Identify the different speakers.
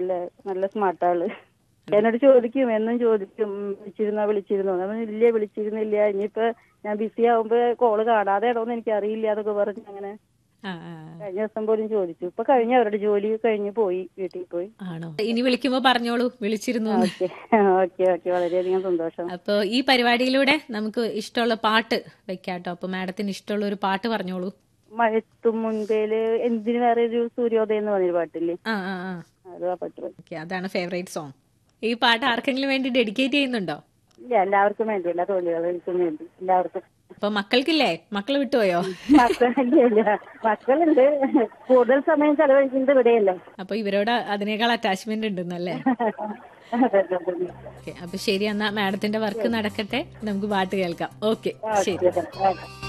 Speaker 1: നല്ല നല്ല സ്മാർട്ട് ആള് എന്നോട് ചോദിക്കും എന്നും ചോദിക്കും ഉം, വിളിച്ചിരുന്നോ വിളിച്ചിരുന്നോ ഞാൻ പറഞ്ഞു, ഇല്ല വിളിച്ചിരുന്നില്ല ഇനിയിപ്പോ ഞാൻ ബിസി ആവുമ്പോ കോള് കാണാതെ ഇടോന്ന് എനിക്ക് അറിയില്ല എന്നൊക്കെ പറഞ്ഞ് അങ്ങനെ
Speaker 2: ആ, ആ.
Speaker 1: കഴിഞ്ഞ ദിവസം പോലും ചോദിച്ചു ഇപ്പൊ കഴിഞ്ഞ അവരുടെ ജോലി കഴിഞ്ഞ് പോയി വീട്ടിൽ പോയി
Speaker 2: ആണോ ഇനി വിളിക്കുമ്പോ പറഞ്ഞോളൂ വിളിച്ചിരുന്നു എന്ന്.
Speaker 1: ഓക്കെ ഓക്കെ ഓക്കെ വളരെയധികം സന്തോഷം
Speaker 2: അപ്പൊ ഈ പരിപാടിയിലൂടെ നമുക്ക് ഇഷ്ടമുള്ള പാട്ട് വെക്കാട്ടോ അപ്പൊ മാഡത്തിന് ഇഷ്ടമുള്ള ഒരു പാട്ട് പറഞ്ഞോളൂ
Speaker 1: മഴത്തും മുൻപേല് എന്തിന് വേറെ ഒരു സൂര്യോദയം എന്ന് പറഞ്ഞൊരു പാട്ടില്ലേ
Speaker 2: ആ ആ ആ
Speaker 1: അത് ആ പാട്ട് മതി.
Speaker 2: ഓക്കെ അതാണ് ഫേവറേറ്റ് സോങ് ഈ പാട്ട് ആർക്കെങ്കിലും വേണ്ടി ഡെഡിക്കേറ്റ് ചെയ്യുന്നുണ്ടോ
Speaker 1: ഇല്ല എല്ലാവർക്കും വേണ്ടി എല്ലാ തൊഴിലുകൾക്കും വേണ്ടി എല്ലാവർക്കും
Speaker 2: അപ്പൊ മക്കൾക്കില്ലേ മക്കൾ വിട്ടുപോയോ
Speaker 1: മക്കളില്ല മക്കളുണ്ട് കൂടുതൽ സമയം ചെലവഴിക്കുന്നത് ഇവിടെയല്ലേ
Speaker 2: അപ്പൊ ഇവരോട് അതിനേക്കാൾ അറ്റാച്ച്മെന്റ് ഉണ്ടെന്നല്ലേ
Speaker 1: അതെ, അതെ, അതെ.
Speaker 2: ഓക്കെ അപ്പൊ ശരി എന്നാ മാഡത്തിന്റെ വർക്ക് നടക്കട്ടെ നമുക്ക് പാട്ട് കേൾക്കാം ഓക്കെ ശരി
Speaker 1: ഓക്കെ, ഓക്കെ.